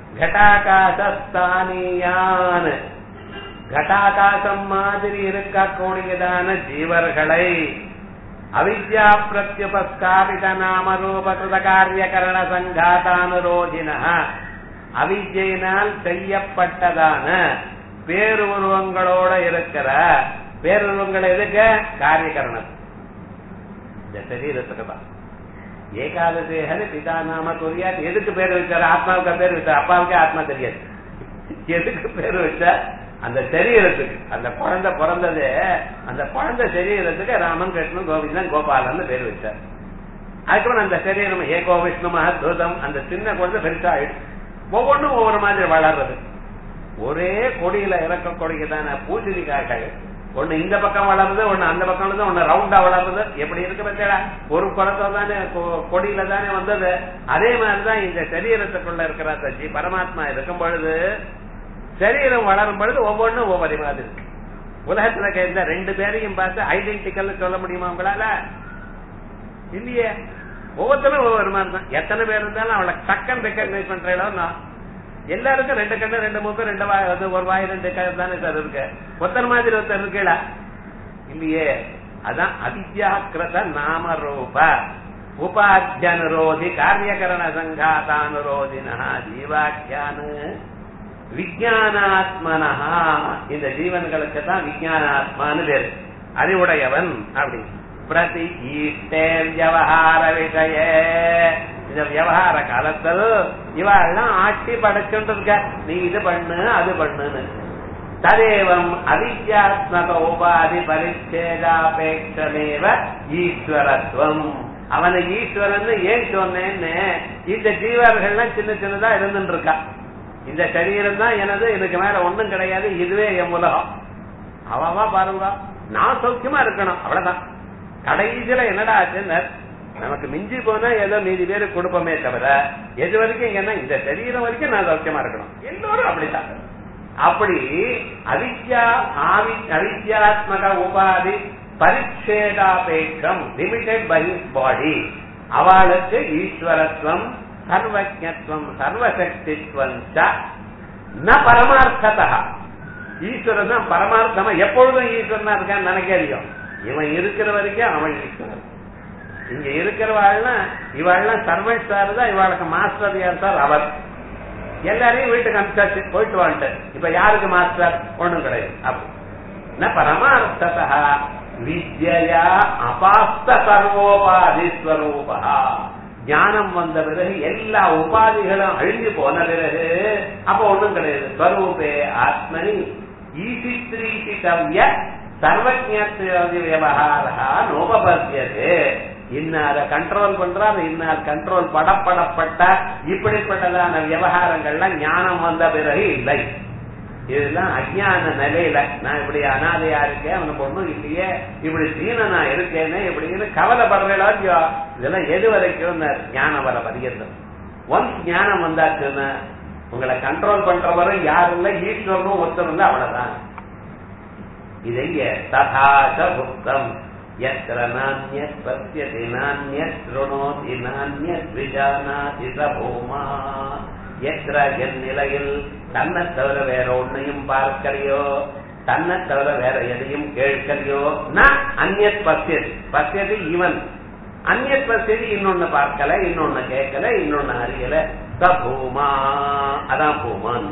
கட்டாகாசஸ்தானியான் கட்டாகாசம் மாதிரி இருக்கக்கூடியதான ஜீவர்களை அவித்யா பிரத்யுபஸ்காபித நாம ரூபகிருத காரியகரண சங்காதானுரோதின அவித்யினால் செய்யப்பட்டதான பேருருவங்களோட இருக்கிற பேருருவங்கள் எதுக்கு காரியகரணம் இந்த சரீரத்துக்கு தான் ஏகாதசேகன பிதா நாம குறியாது எதுக்கு பேர் வச்சாரு ஆத்மாவுக்கு பேர் வச்சார் அப்பாவுக்கே ஆத்மா தெரியாது எதுக்கு பேர் வச்சார் அந்த சரீரத்துக்கு அந்த குழந்தை பிறந்தது அந்த குழந்தை சரீரத்துக்கு ராமன் கிருஷ்ணன் கோவிந்தன் கோபாலன் பேர் வச்சார் அதுக்கப்புறம் அந்த சரீரம் ஏகோ விஷ்ணு மகத்வதம் அந்த சின்ன குழந்தை பெருசா ஆயிடுச்சு ஒவ்வொன்றும் ஒவ்வொரு மாதிரி வளர்றது ஒரே கொடியில இறக்கக்கூடியதான பூஜனிக்காய்கள் ஒண்ணு இந்த பக்கம் வளருது ஒண்ணு அந்த பக்கம் வளருது ஒண்ணு ரவுண்டா வளருது எப்படி இருக்கு பத்தியா ஒரு குளத்தை தானே கொடியில தானே வந்தது அதே மாதிரிதான் இந்த சரீரத்துக்குள்ள இருக்கிற சச்சி பரமாத்மா இருக்கும் பொழுது சரீரம் வளரும் பொழுது ஒவ்வொன்றும் ஒவ்வொரு மாதிரி இருக்கு உலகத்துல இந்த ரெண்டு பேரையும் பார்த்து ஐடென்டிக்கல் சொல்ல முடியுமா உங்களால இல்லையே ஒவ்வொருத்தரும் ஒவ்வொரு மாதிரி தான் எத்தனை பேர் இருந்தாலும் அவளை டக்கன் ரெக்கக்னைஸ் பண்றேன் எல்லாருக்கும் ரெண்டு கண்ணு ரெண்டு மூக்கு ரெண்டு வாய் வந்து ஒரு வாய் ரெண்டு கண்ணு தானே சார் இருக்கு ஒருத்தர் மாதிரி ஒருத்தர் இருக்கல இல்லையே அதான் அவித்யாக்கிரத நாம ரூப உபாத்தியனுரோதி காரியகரண சங்காதானுரோதினா ஜீவாக்கியானு விஜயானாத்மனா இந்த ஜீவன்களுக்கு தான் விஜயானாத்மான்னு பேரு அறிவுடையவன் அப்படி பிரதி ஈட்டே வியவஹார விஷய இந்த விவகார காலத்தில் இவாள்லாம் ஆட்சி படைச்சுட்டு இருக்க நீ இது பண்ணு அது பண்ணுன்னு ததேவம் அவித்யாத்மக உபாதி பரிச்சேதாபேட்சமேவ ஈஸ்வரத்துவம் அவனை ஈஸ்வரன் ஏன் சொன்னேன்னு இந்த ஜீவர்கள்லாம் சின்ன சின்னதா இருந்துட்டு இருக்கா இந்த சரீரம் தான் எனது இதுக்கு மேல ஒண்ணும் கிடையாது இதுவே என் உலகம் அவவா பாருங்க நான் சௌக்கியமா இருக்கணும் அவ்வளவுதான் கடைசியில என்னடா ஆச்சுன்னு நமக்கு மிஞ்சி போனா ஏதோ மீதி பேரு கொடுப்போமே தவிர எது வரைக்கும் இங்கன்னா இந்த சரீரம் வரைக்கும் நான் சௌக்கியமா இருக்கணும் எல்லோரும் அப்படித்தான் அப்படி அவித்யா ஆவி அவித்யாத்மக உபாதி பரிச்சேதாபேட்சம் லிமிடெட் பை பாடி அவளுக்கு ஈஸ்வரத்துவம் சர்வஜத்துவம் சர்வசக்தித்வம் ந பரமார்த்ததா ஈஸ்வரன் தான் பரமார்த்தமா எப்பொழுதும் ஈஸ்வரனா இருக்கான்னு நினைக்காதியும் இவன் இருக்கிற வரைக்கும் அவன் ஈஸ்வரன் இங்க இருக்கிறவாள்னா இவாள்லாம் சர்வன்ட் சார் தான் இவாளுக்கு மாஸ்டர் யார் சார் அவர் எல்லாரையும் வீட்டுக்கு அனுப்பிச்சாச்சு போயிட்டு வான்ட்டு இப்ப யாருக்கு மாஸ்டர் ஒண்ணும் கிடையாது அப்படி ந பரமார்த்ததா வித்யா அபாஸ்த சர்வோபாதி ஸ்வரூபா ஞானம் வந்த பிறகு எல்லா உபாதிகளும் அழிஞ்சு போன பிறகு அப்ப ஒண்ணும் கிடையாது ஸ்வரூபே ஆத்மனி ஈசித்ரீசிதவ்ய சர்வஜத்ய விவகாரா நோபபத்தியது இன்னார கண்ட்ரோல் பண்றாரு இன்னார் கண்ட்ரோல் படப்படப்பட்ட இப்படிப்பட்டதான விவகாரங்கள்லாம் ஞானம் வந்த பிறகு இல்லை இதெல்லாம் அஜ்ஞான நிலையில நான் இப்படி அனாதையா இருக்கேன் அவனுக்கு ஒண்ணும் இல்லையே இப்படி சீனனா இருக்கேன்னு இப்படின்னு கவலைப்படுறா இல்லையோ இதெல்லாம் எது வரைக்கும் ஞானம் வர வருகிறது ஒன்ஸ் ஞானம் வந்தாச்சுன்னா உங்களை கண்ட்ரோல் பண்றவரும் யாரும் இல்ல ஈஸ்வரனும் ஒருத்தரும் இல்ல அவ்வளவுதான் இதைய ததாச புத்தம் எத்திர நானியத் பசியதி நானியத் சுருணோதி நானியத் விஜானாதி சபூமா எத்திர என் நிலையில் தன்னை தவிர வேற ஒன்னையும் பார்க்கலையோ தன்னை தவிர வேற எதையும் கேட்கலையோ நான் அந்நியத் பசியது பசியது இவன் அந்நியத் பசியது இன்னொன்னு பார்க்கல இன்னொன்னு கேட்கல இன்னொன்னு அறியல சபூமா அதான் பூமான்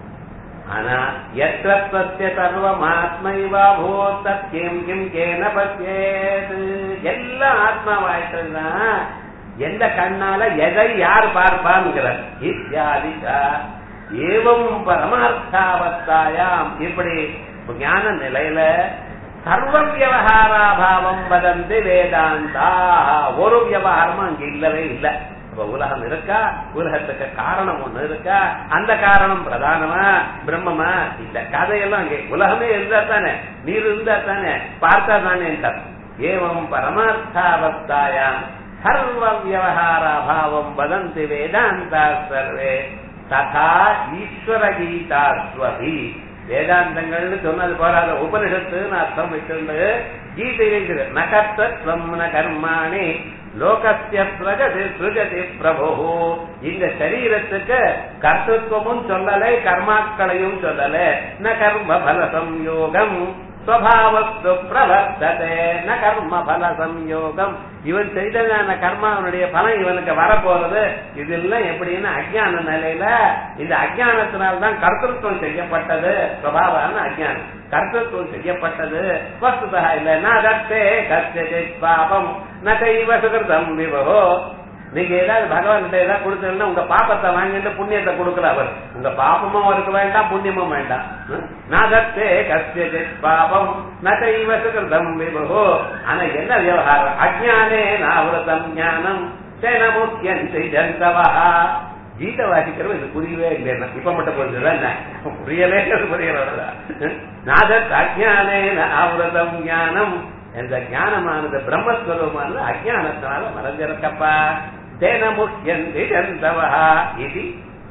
ஆனா எத்திய சர்வம் ஆத்மைவா பூத் கிம் கிம் கேன பசியேது எல்லாம் ஆத்மாவாயிட்டுனா எந்த கண்ணால எதை யார் பார்ப்பான்கிறார் இத்தியாதிகா ஏவம் பரமார்த்தாவஸ்தாயாம் இப்படி ஞான நிலையில சர்வ வியவகாராபாவம் வதந்தி வேதாந்தா ஒரு வியவகாரமும் அங்க இல்லவே இல்லை இப்ப உலகம் இருக்கா உலகத்துக்கு காரணம் ஒண்ணு இருக்கா அந்த காரணம் பிரதானமா பிரம்மமா இந்த கதையெல்லாம் அங்கே உலகமே இருந்தா தானே நீர் இருந்தா தானே பார்த்தா தானே ஏவம் பரமார்த்தாவஸ்தாயாம் சர்வ வியவகாராபாவம் வதந்தி வேதாந்தா சர்வே ததா ஈஸ்வர கீதாஸ்வதி வேதாந்தங்கள்னு சொன்னது போறாத உபனிஷத்துன்னு அர்த்தம் வச்சுண்டு கீதை இருக்குது நகர்த்தம் ந கர்மாணி லோகத்திய பிரகதி சுஜதி பிரபு இந்த சரீரத்துக்கு கர்த்தத்துவமும் சொல்லலை கர்மாக்களையும் சொல்லலை ந கர்ம பல சம்யோகம் ஸ்வபாவத்து பிரவர்த்ததே ந கர்ம பல சம்யோகம் இவன் செய்ததான கர்மாவனுடைய பலன் இவனுக்கு வரப்போறது இதெல்லாம் எப்படின்னா அஜ்ஞான நிலையில இந்த அஜ்ஞானத்தினால்தான் கர்த்தத்துவம் செய்யப்பட்டது சுவாவான அஜ்ஞானம் கர்த்தத்துவம் செய்யப்பட்டது வஸ்துதா இல்ல நே கஷ்ட பாபம் ந கைவ சுகிருதம் விவகோ நீங்க ஏதாவது பகவான் கிட்ட ஏதாவது கொடுத்தீங்கன்னா உங்க பாப்பத்தை வாங்கிட்டு புண்ணியத்தை கொடுக்கல அவர் உங்க பாப்பமும் அவருக்கு வேண்டாம் புண்ணியமும் வேண்டாம் நாகத்தே கஷ்ட பாபம் நகைவ சுகிருதம் விபோ ஆனா என்ன விவகாரம் அஜானே நாவிரதம் ஞானம் சேன முக்கியம் ஜந்தவா கீதை வாசிக்கிறவங்க இது புரியவே இல்லைன்னா இப்ப மட்டும் புரிஞ்சுதான் புரியலே புரியல நாதத் அஜானே ஆவிரதம் ஞானம் என்ற ஞானமானது பிரம்மஸ்வரூபமானது அஜானத்தினால மறைஞ்சிருக்கப்பா தேன முக்கியந்தி ஜந்தவா இது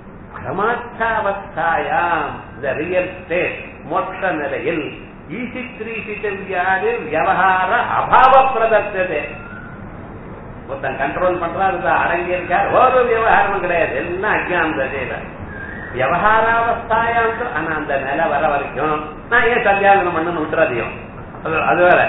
பரமாச்சாவஸ்தாயாம் இந்த ரியல் ஸ்டேட் மோட்ச நிலையில் ஈசித்ரீசித்தியாடு வியவகார அபாவ பிரதர்த்ததே ஒருத்தன் கண்ட்ரோல் பண்றா அதுல அடங்கி இருக்கார் ஒரு விவகாரமும் கிடையாது எல்லாம் அஜான தசையில விவகாராவஸ்தாயாம் ஆனா அந்த நிலை வர வரைக்கும் நான் ஏன் சத்தியாகனம் பண்ணு விட்டுறதையும் அது வேற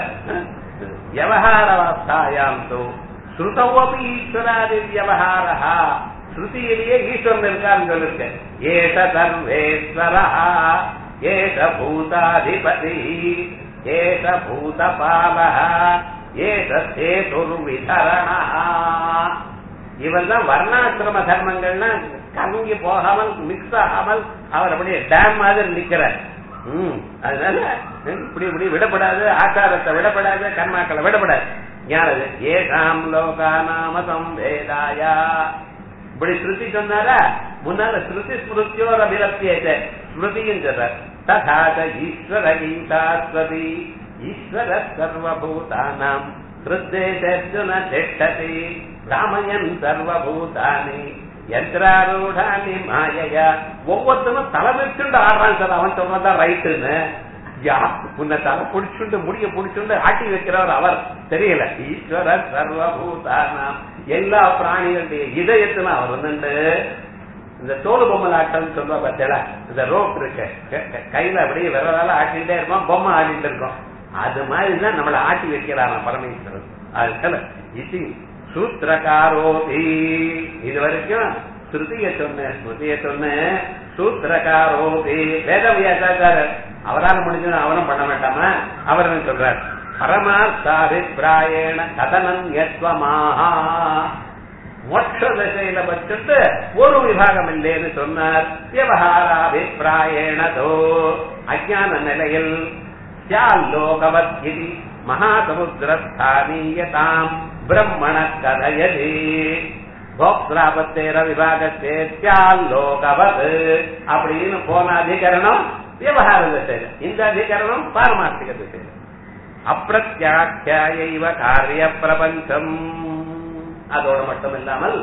விவகாரவஸ்தாயாம் ஸ்ருதவபி ஈஸ்வராதி வியவகாரா ஸ்ருதியிலேயே ஈஸ்வரன் இருக்கான்னு சொல்லிருக்க ஏஷ சர்வேஸ்வரா ஏஷ பூதாதிபதி ஏஷ பூதபால ஏஷ சேதுர்விதரணா இவன் தான் வர்ணாசிரம தர்மங்கள்னா கலங்கி போகாமல் மிக்ஸ் ஆகாமல் அவர் அப்படியே டேம் மாதிரி நிக்கிறார் ம் அதனால இப்படி இப்படி விடப்படாது ஆச்சாரத்தை விடப்படாது கர்மாக்களை விடப்படாது ஞானது ஏகாம் லோகா நாம சம்பேதாயா இப்படி ஸ்ருதி சொன்னாரா முன்னால ஸ்ருதி ஸ்மிருத்தியோர் அபிலப்தியத்தை ஸ்மிருதியும் சொல்றார் तथा च ईश्वरगीतास्वती ईश्वरः सर्वभूतानाम् हृद्देशर्जुन तिष्ठति भ्रामयन् सर्वभूतानि யந்திராரூடானி மாயையா ஒவ்வொருத்தனும் தலை வச்சுண்டு ஆடுறான் சார் அவன் சொன்னதான் ரைட்டுன்னு யா உன்னை தலை பிடிச்சுண்டு முடிய பிடிச்சுண்டு ஆட்டி வைக்கிறவர் அவர் தெரியல ஈஸ்வர சர்வபூதானாம் எல்லா பிராணிகளுடைய இதயத்துல அவர் வந்துட்டு இந்த தோல் பொம்மை ஆட்டம் சொல்லுவா பார்த்தல இந்த ரோப் இருக்கு க- க- கையில அப்படியே விரலால ஆட்டிட்டே இருப்போம் பொம்மை ஆடிட்டு இருக்கோம் அது மாதிரிதான் நம்மளை ஆட்டி வைக்கிறாராம் பரமேஸ்வரன் அதுல இது சூத்திரகாரோதி இது வரைக்கும் ஸ்ருதிய சொன்ன ஸ்ருதிய சொன்ன சூத்திரகாரோதி வேத வியாசாச்சாரர் அவரால் முடிஞ்சது அவனும் பண்ண மாட்டாமா அவர் என்ன சொல்றார் பரமார்த்தாபிப்பிராயண கதனம் யத்வமாஹா மோட்ச திசையில வச்சுட்டு ஒரு விபாகம் இல்லைன்னு சொன்னார் விவகாராபிப்பிராயணதோ அஜான நிலையில் ஸ்யால்லோகவத் இது மகாசமுத்திரஸ்தானீயதாம் பிரம்மண கதயதி போக்திராபத்தேர விபாகத்தே ஸ்யால்லோகவத் அப்படின்னு போன அதிகரணம் விவகார திசையில இந்த அதிகரணம் பாரமார்த்திக திசையில அப்பிரத்யாக்கியாயைவ காரிய பிரபஞ்சம் அதோடு மட்டும் இல்லாமல்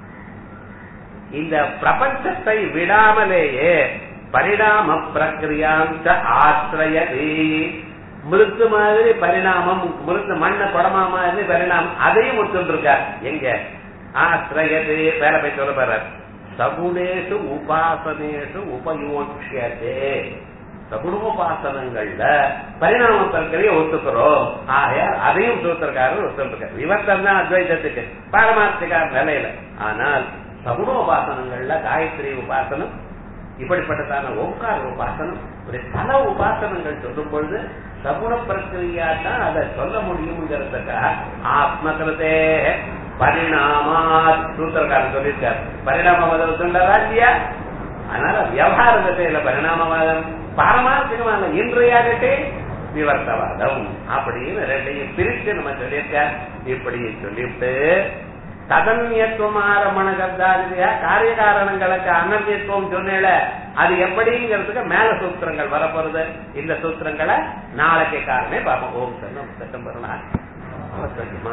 இந்த பிரபஞ்சத்தை விடாமலேயே பரிணாம பிரக்கிரியாந்த ஆசிரியதி மிருத்து மாதிரி பரிணாமம் மிருத்து மண்ண குடமா மாதிரி பரிணாமம் அதையும் ஒத்துருக்கார் எங்க ஆசிரியது வேற போய் சொல்ல போறார் சகுணேஷு உபாசனேஷு உபயோட்சியதே சகுணோபாசனங்கள்ல பரிணாம பிரக்கிரியை ஒத்துக்கிறோம் ஆகையால் அதையும் சூத்திரக்காரர் ஒத்துருக்காரு விவர்த்தம் தான் அத்வைதத்துக்கு பாரமார்த்திகார் நிலையில ஆனால் சகுணோபாசனங்கள்ல காயத்ரி உபாசனம் இப்படிப்பட்டதான ஓங்கார உபாசனம் இப்படி பல உபாசனங்கள் சொல்லும் பொழுது சகுண பிரக்கிரியா தான் அதை சொல்ல முடியுங்கிறதுக்காக ஆத்மகிருதே பரிணாமா சூத்திரக்காரன் சொல்லியிருக்காரு பரிணாமவாதம் சொல்றதா இல்லையா அதனால விவகார திசையில பரிணாமவாதம் பாரமார்த்திகமான இன்றையாகட்டே விவர்த்தவாதம் அப்படின்னு ரெண்டையும் பிரித்து நம்ம சொல்லியிருக்க இப்படி சொல்லிவிட்டு ததன்யத்துவம் ஆரம்பண கர்த்தாதியா காரிய காரணங்களுக்கு அனன்யத்துவம் சொன்னேல அது எப்படிங்கிறதுக்கு மேல சூத்திரங்கள் வரப்போறது இந்த சூத்திரங்களை நாளைக்கு காரணமே பார்ப்போம் ஓம் சன்னம் சட்டம் பெறலாம் அவசரமா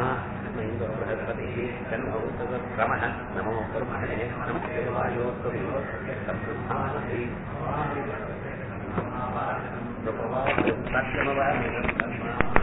क्रमः नमो ब्रह्मणे नमस्ते वायोस्तुभ्यो